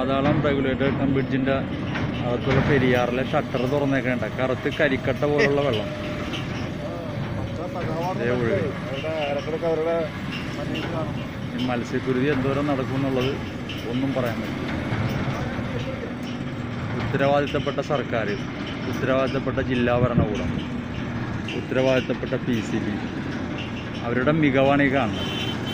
പാതാളം regulated come ബ്രിഡ്ജിൻ്റെ അകത്തുള്ള പെരിയാറിലെ shutter തുറന്നേക്കണ്ട കറുത്ത് കരിക്കട്ട പോലുള്ള വെള്ളം ദേ ഒഴുകി. ഇടക്കിടക്ക് അവരുടെ മഞ്ഞ് കാണും ഈ മത്സ്യക്കുരുതി എന്തോരം നടക്കും എന്നുള്ളത് ഒന്നും പറയാൻ പറ്റില്ല ഉത്തരവാദിത്തപ്പെട്ട സർക്കാർ ഉത്തരവാദിത്തപ്പെട്ട ജില്ലാ ഭരണകൂടം ഉത്തരവാദിത്തപ്പെട്ട പി സി ബി അവരുടെ മികവാണ് ഈ കാണുന്നത്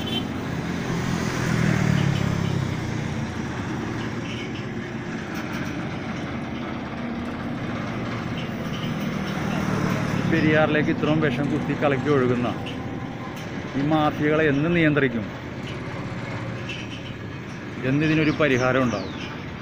പെരിയാറിലേക്ക് ഇത്രയും വിഷം കുത്തി കലക്കി ഒഴുകുന്ന ഈ മാഫിയകളെ എന്ന് നിയന്ത്രിക്കും എന്നിതിനൊരു പരിഹാരം ഉണ്ടാവും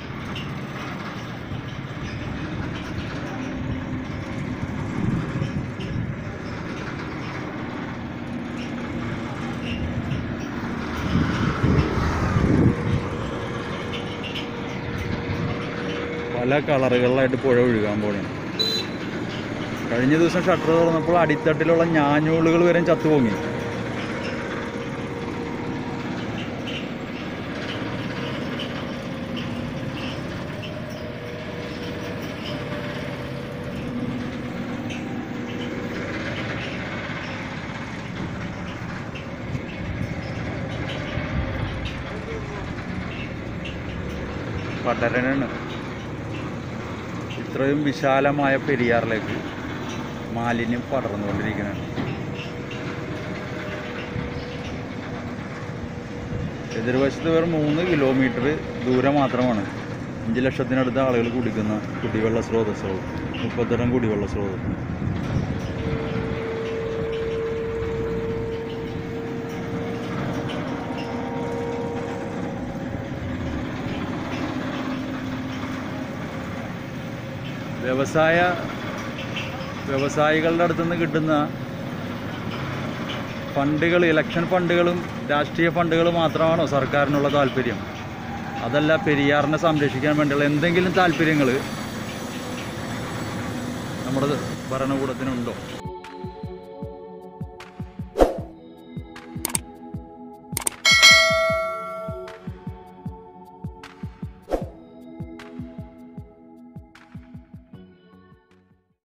പല കളറുകളിലായിട്ട് പുഴ ഒഴുകാൻ പോകണം കഴിഞ്ഞ ദിവസം ഷട്ടർ തുറന്നപ്പോൾ അടിത്തട്ടിലുള്ള ഞാഞ്ഞൂളുകൾ വരെ ചത്തുപൊങ്ങി പടരനാണ് ഇത്രയും വിശാലമായ പെരിയാറിലേക്ക് മാലിന്യം പടർന്നുകൊണ്ടിരിക്കുകയാണ് എതിർവശത്ത് വെറും മൂന്ന് കിലോമീറ്റർ ദൂരം മാത്രമാണ് അഞ്ച് ലക്ഷത്തിനടുത്ത് ആളുകൾ കുടിക്കുന്ന കുടിവെള്ള സ്രോതസ്സുകൾ മുപ്പത്തരം കുടിവെള്ള സ്രോതസ് വ്യവസായ വ്യവസായികളുടെ അടുത്ത് നിന്ന് കിട്ടുന്ന ഫണ്ടുകൾ ഇലക്ഷൻ ഫണ്ടുകളും രാഷ്ട്രീയ ഫണ്ടുകളും മാത്രമാണോ സർക്കാരിനുള്ള താല്പര്യം അതല്ല പെരിയാറിനെ സംരക്ഷിക്കാൻ വേണ്ടിയുള്ള എന്തെങ്കിലും താല്പര്യങ്ങൾ നമ്മുടെ ഭരണകൂടത്തിനുണ്ടോ